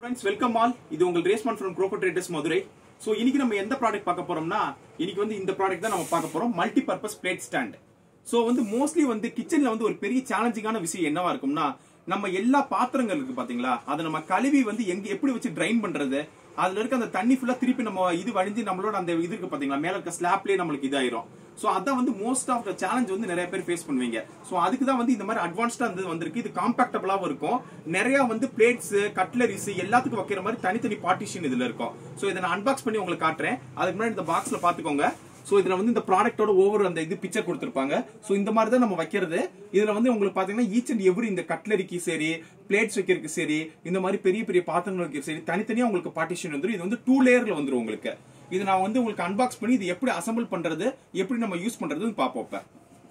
friends welcome all இது உங்கள் ரேஸ்மான் ஃப்ரம் க்ரோகோ ட்ரேடர்ஸ் மதுரை ஸோ இன்னைக்கு நம்ம எந்த ப்ராடக்ட் பார்க்க போறோம்னா இன்னைக்கு வந்து இந்த ப்ராடக்ட் தான் நம்ம பார்க்க போறோம் multi purpose plate stand so வந்து மோஸ்ட்லி வந்து கிச்சன்ல வந்து ஒரு பெரிய சேலஞ்சிங்கான விஷயம் என்னவா இருக்கும்னா நம்ம எல்லா பாத்திரங்கள் இருக்கு பாத்தீங்களா அதை நம்ம கழுவி வந்து எங்க எப்படி வச்சு ட்ரைன் பண்றது அதுல இருக்க அந்த தண்ணி ஃபுல்லா திருப்பி நம்ம இது வழிஞ்சு நம்மளோட அந்த இது இருக்கு பாத்தீங்களா மேல இருக்க ஸ்லாப்லயே நம்மளுக்கு இதாயிரும் சோ அதான் வந்து மோஸ்ட் ஆஃப் த சேலஞ்ச் வந்து நிறைய பேர் ஃபேஸ் பண்ணுவீங்க சோ அதுக்கு தான் வந்து இந்த மாதிரி அட்வான்ஸ்டா இருந்து வந்திருக்கு இது காம்பாக்டபிளாவும் இருக்கும் நிறைய வந்து பிளேட்ஸ் கட்லரிஸ் எல்லாத்துக்கும் வைக்கிற மாதிரி தனித்தனி பார்ட்டிஷன் இதுல இருக்கும் சோ இதை நான் அன்பாக்ஸ் பண்ணி உங்களுக்கு காட்டுறேன் அதுக்கு முன்னாடி இந்த பாக்ஸ்ல பாத்துக்கோங்க சோ இதுல வந்து இந்த ப்ராடக்ட்டோட ஓவர் அந்த இது பிக்சர் கொடுத்திருப்பாங்க சோ இந்த மாதிரி தான் நம்ம வைக்கிறது இதுல வந்து உங்களுக்கு பாத்தீங்கன்னா ஈச் அண்ட் எவ்ரி இந்த கட்லரிக்கு சரி பிளேட்ஸ் வைக்கிறதுக்கு சரி இந்த மாதிரி பெரிய பெரிய பாத்திரங்கள் வைக்கிறது சரி தனித்தனியா உங்களுக்கு பார்ட்டிஷன் வந்துரும் இது வந்து டூ லேயர்ல வந்துரும் உங்களுக்கு இது நான் வந்து உங்களுக்கு அன்பாக்ஸ் பண்ணி இது எப்படி அசம்பிள் பண்றது எப்படி நம்ம யூஸ் பண்றதுன்னு பாப்போம் இப்ப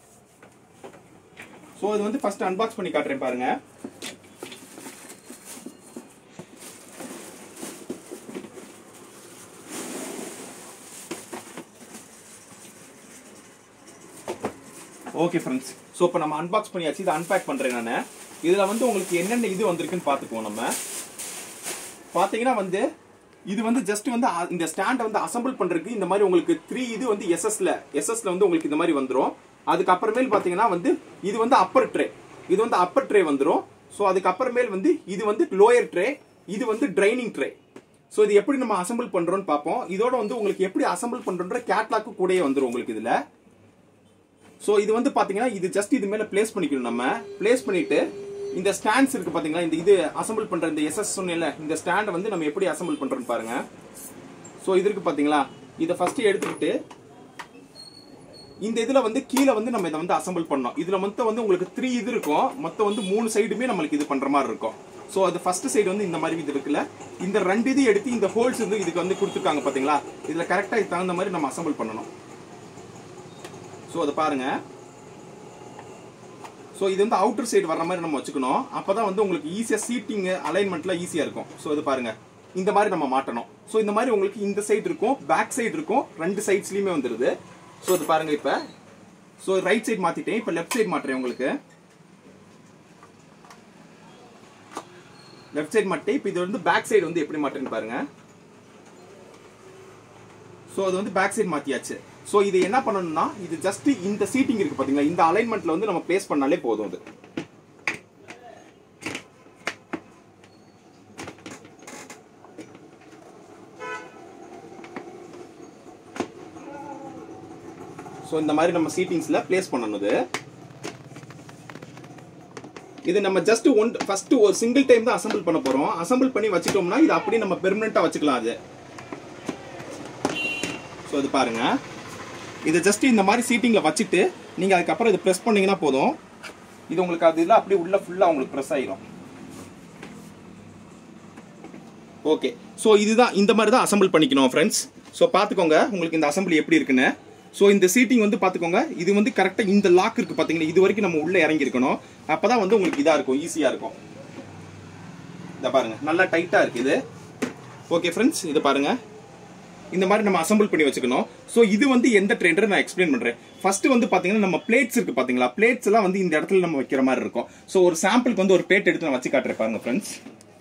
சோ இது வந்து ஃபர்ஸ்ட் அன்பாக்ஸ் பண்ணி காட்டுறேன் பாருங்க ஓகே ஃப்ரெண்ட்ஸ் ஸோ இப்போ நம்ம அன்பாக்ஸ் பண்ணியாச்சு இதை அன்பேக் பண்ணுறேன் நான் இதில் வந்து உங்களுக்கு என்னென்ன இது வந்திருக்குன்னு பார்த்துக்குவோம் நம்ம பார்த்தீங்கன்னா வந்து இது வந்து ஜஸ்ட் வந்து அ- இந்த ஸ்டாண்டை வந்து அசம்பிள் பண்ணுறதுக்கு இந்த மாதிரி உங்களுக்கு த்ரீ இது வந்து எஸ்எஸ்ல எஸ்எஸ்ல வந்து உங்களுக்கு இந்த மாதிரி வந்துடும் அதுக்கப்புறமேல் பார்த்தீங்கன்னா வந்து இது வந்து அப்பர் ட்ரே இது வந்து அப்பர் ட்ரே வந்துடும் ஸோ அதுக்கப்புறமேல் வந்து இது வந்து லோயர் ட்ரே இது வந்து ட்ரைனிங் ட்ரே ஸோ இது எப்படி நம்ம அசம்பிள் பண்றோம்னு பார்ப்போம் இதோட வந்து உங்களுக்கு எப்படி அசம்பிள் பண்றோன்ற கேட்லாக்கு கூடயே வந்துடும் உங்களுக்கு இதுல ஸோ இது வந்து பாத்தீங்கன்னா இது ஜஸ்ட் இது மேல பிளேஸ் பண்ணிக்கணும் நம்ம பிளேஸ் பண்ணிட்டு இந்த ஸ்டாண்ட்ஸ் இருக்கு பாத்தீங்களா இந்த இது அசம்பிள் பண்ற இந்த எஸ்எஸ் சொன்னேன்ல இந்த ஸ்டாண்டை வந்து நம்ம எப்படி அசம்பிள் பண்றோம்னு பாருங்க ஸோ இது இருக்கு பாத்தீங்களா இதை ஃபர்ஸ்ட் எடுத்துக்கிட்டு இந்த இதுல வந்து கீழே வந்து நம்ம இதை வந்து அசம்பிள் பண்ணோம் இதுல மொத்தம் வந்து உங்களுக்கு த்ரீ இது இருக்கும் மொத்தம் வந்து மூணு சைடுமே நம்மளுக்கு இது பண்ற மாதிரி இருக்கும் ஸோ அது ஃபர்ஸ்ட் சைடு வந்து இந்த மாதிரி இது இருக்குல்ல இந்த ரெண்டு இது எடுத்து இந்த ஹோல்ஸ் வந்து இதுக்கு வந்து கொடுத்துருக்காங்க பாத்தீங்களா இதுல கரெக்டா இது தகுந்த மாதிரி நம்ம அசம்பிள் பண்ணணும் ஸோ அதை பாருங்க ஸோ இது வந்து அவுட்டர் சைடு வர்ற மாதிரி நம்ம வச்சுக்கணும் அப்பதான் வந்து உங்களுக்கு ஈஸியா சீட்டிங் அலைன்மெண்ட்ல ஈஸியா இருக்கும் ஸோ இது பாருங்க இந்த மாதிரி நம்ம மாட்டணும் ஸோ இந்த மாதிரி உங்களுக்கு இந்த சைடு இருக்கும் பேக் சைடு இருக்கும் ரெண்டு சைட்ஸ்லயுமே வந்துருது ஸோ இது பாருங்க இப்ப ஸோ ரைட் சைடு மாத்திட்டேன் இப்ப லெஃப்ட் சைடு மாட்டுறேன் உங்களுக்கு லெஃப்ட் சைடு மாட்டேன் இப்போ இது வந்து பேக் சைடு வந்து எப்படி மாட்டுறேன்னு பாருங்க ஸோ அது வந்து பேக் சைடு மாத்தியாச்சு ஸோ இது என்ன பண்ணணும்னா இது ஜஸ்ட் இந்த சீட்டிங் இருக்கு பாத்தீங்களா இந்த அலைன்மெண்ட்ல வந்து நம்ம பிளேஸ் பண்ணாலே போதும் அது ஸோ இந்த மாதிரி நம்ம சீட்டிங்ஸ்ல பிளேஸ் பண்ணணும் இது இது நம்ம ஜஸ்ட் ஒன் ஃபர்ஸ்ட் ஒரு சிங்கிள் டைம் தான் அசம்பிள் பண்ண போறோம் அசம்பிள் பண்ணி வச்சுட்டோம்னா இது அப்படியே நம்ம பெர்மனண்டா வச்சுக்கலாம் அது ஸோ இது பாருங்க இதை ஜஸ்ட் இந்த மாதிரி சீட்டிங்ல வச்சுட்டு நீங்க அதுக்கப்புறம் இது ப்ரெஸ் பண்ணீங்கன்னா போதும் இது உங்களுக்கு அது இல்லை அப்படியே உள்ள ஃபுல்லா உங்களுக்கு ப்ரெஸ் ஆயிரும் ஓகே ஸோ இதுதான் இந்த மாதிரி தான் அசம்பிள் பண்ணிக்கணும் ஃப்ரெண்ட்ஸ் ஸோ பார்த்துக்கோங்க உங்களுக்கு இந்த அசம்பிளி எப்படி இருக்குன்னு ஸோ இந்த சீட்டிங் வந்து பார்த்துக்கோங்க இது வந்து கரெக்டாக இந்த லாக் இருக்கு பார்த்தீங்களா இது வரைக்கும் நம்ம உள்ளே இறங்கி இருக்கணும் அப்பதான் வந்து உங்களுக்கு இதாக இருக்கும் ஈஸியாக இருக்கும் இதை பாருங்க நல்லா டைட்டாக இருக்கு இது ஓகே ஃப்ரெண்ட்ஸ் இது பாருங்க இந்த மாதிரி நம்ம அசம்பிள் பண்ணி வச்சுக்கணும் ஸோ இது வந்து எந்த ட்ரெண்டர் நான் எக்ஸ்பிளைன் பண்றேன் ஃபர்ஸ்ட் வந்து பாத்தீங்கன்னா நம்ம பிளேட்ஸ் இருக்கு பாத்தீங்களா பிளேட்ஸ் எல்லாம் வந்து இந்த இடத்துல நம்ம வைக்கிற மாதிரி இருக்கும் ஸோ ஒரு சாம்பிளுக்கு வந்து ஒரு பிளேட் எடுத்து நான் வச்சு காட்டுறேன் பாருங்க ஃப்ரெண்ட்ஸ்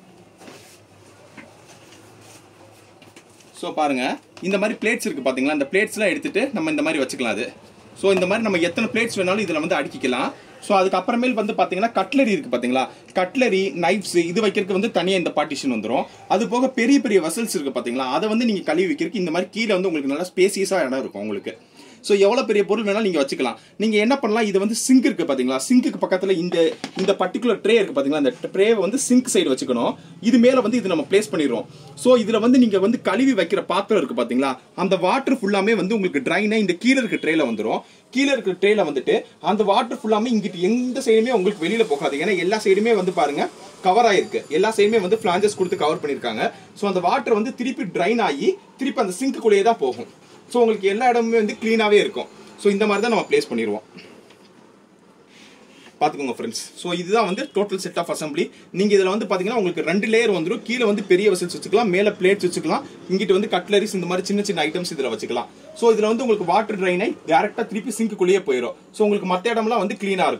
ஸோ பாருங்க இந்த மாதிரி பிளேட்ஸ் இருக்கு பாத்தீங்களா இந்த பிளேட்ஸ்லாம் எடுத்துட்டு நம்ம இந்த மாதிரி வச்சுக்கலாம் அது ஸோ இந்த மாதிரி நம்ம எத்தனை பிளேட்ஸ் வேணாலும் இதில் வந்து அடுக்கிக்கலாம் ஸோ அதுக்கப்புறமேல் வந்து பாத்தீங்கன்னா கட்லரி இருக்கு பாத்தீங்களா கட்லரி நைஃப்ஸ் இது வைக்கிறதுக்கு வந்து தனியாக இந்த பார்ட்டிஷன் வந்துடும் அது போக பெரிய பெரிய வசல்ஸ் இருக்கு பாத்தீங்களா அதை வந்து நீங்க கழுவி வைக்கிறதுக்கு இந்த மாதிரி கீழே வந்து உங்களுக்கு நல்லா ஸ்பேசியஸாக இடம் இருக்கும் உங்களுக்கு ஸோ எவ்வளோ பெரிய பொருள் வேணாலும் நீங்கள் வச்சுக்கலாம் நீங்கள் என்ன பண்ணலாம் இது வந்து சிங்க் இருக்கு பார்த்தீங்களா சிங்க்குக்கு பக்கத்தில் இந்த இந்த பர்டிகுலர் ட்ரே இருக்கு பார்த்தீங்களா இந்த ட்ரேவை வந்து சிங்க் சைடு வச்சுக்கணும் இது மேலே வந்து இது நம்ம ப்ளேஸ் பண்ணிடுவோம் ஸோ இதில் வந்து நீங்கள் வந்து கழுவி வைக்கிற பாத்திரம் இருக்கு பார்த்தீங்களா அந்த வாட்டர் ஃபுல்லாமே வந்து உங்களுக்கு ட்ரைனை இந்த கீழே இருக்க ட்ரேல வந்துடும் கீழே இருக்கிற ட்ரேல வந்துட்டு அந்த வாட்டர் ஃபுல்லாமே இங்கிட்டு எந்த சைடுமே உங்களுக்கு வெளியில போகாது ஏன்னா எல்லா சைடுமே வந்து பாருங்க கவர் ஆயிருக்கு எல்லா சைடுமே வந்து பிளாஞ்சஸ் கொடுத்து கவர் பண்ணிருக்காங்க ஸோ அந்த வாட்டர் வந்து திருப்பி ட்ரைன் ஆகி திருப்பி அந்த சிங்க்குள்ளேயே தான் போகும் ஸோ உங்களுக்கு எல்லா இடமுமே வந்து க்ளீனாகவே இருக்கும் ஸோ இந்த மாதிரி தான் நம்ம ப்ளேஸ் பண்ணிடுவோம் பார்த்துக்கோங்க ஃப்ரெண்ட்ஸ் ஸோ இதுதான் வந்து டோட்டல் செட் ஆஃப் அசம்பிளி நீங்கள் இதில் வந்து பார்த்தீங்கன்னா உங்களுக்கு ரெண்டு லேயர் வந்துடும் கீழே வந்து பெரிய வெசல்ஸ் வச்சுக்கலாம் மேலே பிளேட்ஸ் வச்சுக்கலாம் இங்கிட்டு வந்து கட்லரிஸ் இந்த மாதிரி சின்ன சின்ன ஐட்டம்ஸ் இதில் வச்சுக்கலாம் ஸோ இதில் வந்து உங்களுக்கு வாட்டர் ட்ரைனை டேரெக்டாக திருப்பி சிங்க்குள்ளேயே போயிடும் ஸோ உங்களுக்கு மற்ற இடம்லாம் வந்து க்ளீனாக இருக்கும்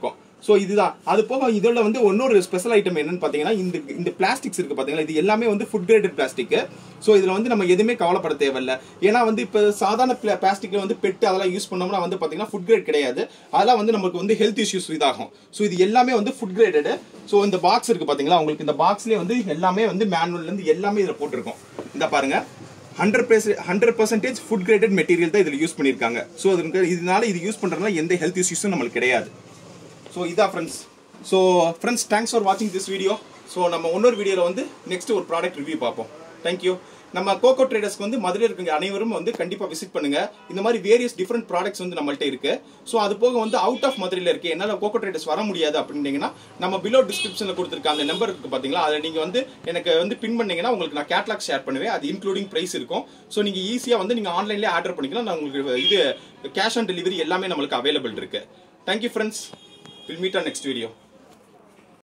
ஸோ இதுதான் அது போக இதோட வந்து இன்னொரு ஸ்பெஷல் ஐட்டம் என்னன்னு பார்த்தீங்கன்னா இந்த இந்த பிளாஸ்டிக்ஸ் இருக்கு பார்த்தீங்களா இது எல்லாமே வந்து ஃபுட் கிரேடட் பிளாஸ்டிக் ஸோ இதில் வந்து நம்ம எதுவுமே கவலைப்பட தேவையில்ல ஏன்னா வந்து இப்போ சாதாரண பிளாஸ்டிக்ல வந்து பெட்டு அதெல்லாம் யூஸ் பண்ணோம்னா வந்து பார்த்தீங்கன்னா ஃபுட் கிரேட் கிடையாது அதெல்லாம் வந்து நமக்கு வந்து ஹெல்த் இஷ்யூஸ் இதாகும் ஸோ இது எல்லாமே வந்து ஃபுட் கிரேடடு ஸோ இந்த பாக்ஸ் இருக்கு பார்த்தீங்களா உங்களுக்கு இந்த பாக்ஸ்லேயே வந்து எல்லாமே வந்து மேனுவல்லேருந்து எல்லாமே இதில் போட்டிருக்கோம் இந்த பாருங்க hundred percent hundred percentage food graded material தான் இதில் யூஸ் பண்ணியிருக்காங்க ஸோ அதுக்கு இதனால இது யூஸ் பண்ணுறதுனால எந்த ஹெல்த் இஷ்யூஸும் நம்மளுக்கு கிடையாது ஸோ இதான் friends so friends thanks for வாட்சிங் திஸ் வீடியோ ஸோ நம்ம இன்னொரு வீடியோவில் வந்து நெக்ஸ்ட் ஒரு ப்ராடக்ட் ரிவ்யூ பார்ப்போம் தேங்க்யூ நம்ம கோகோ ட்ரேடர்ஸ்க்கு வந்து மதுரையில் இருக்கவங்க அனைவரும் வந்து கண்டிப்பாக விசிட் பண்ணுங்க இந்த மாதிரி வேரியஸ் டிஃப்ரெண்ட் ப்ராடக்ட்ஸ் வந்து நம்மள்ட்ட இருக்கு ஸோ அது போக வந்து அவுட் ஆஃப் மதுரையில் இருக்கு என்னால் கோகோ ட்ரேடர்ஸ் வர முடியாது அப்படின்னீங்கன்னா நம்ம பிலோ டிஸ்கிரிப்ஷனில் கொடுத்துருக்க அந்த நம்பர் இருக்கு பார்த்தீங்களா அதை நீங்கள் வந்து எனக்கு வந்து பின் பண்ணீங்கன்னா உங்களுக்கு நான் கேட்லாக் ஷேர் பண்ணுவேன் அது இன்க்ளூடிங் ப்ரைஸ் இருக்கும் ஸோ நீங்கள் ஈஸியாக வந்து நீங்கள் ஆன்லைன்லேயே ஆர்டர் பண்ணிக்கலாம் நான் உங்களுக்கு இது கேஷ் ஆன் டெலிவரி எல்லாமே நம்மளுக்கு அவைலபிள் இருக்கு thank you friends will meet on next video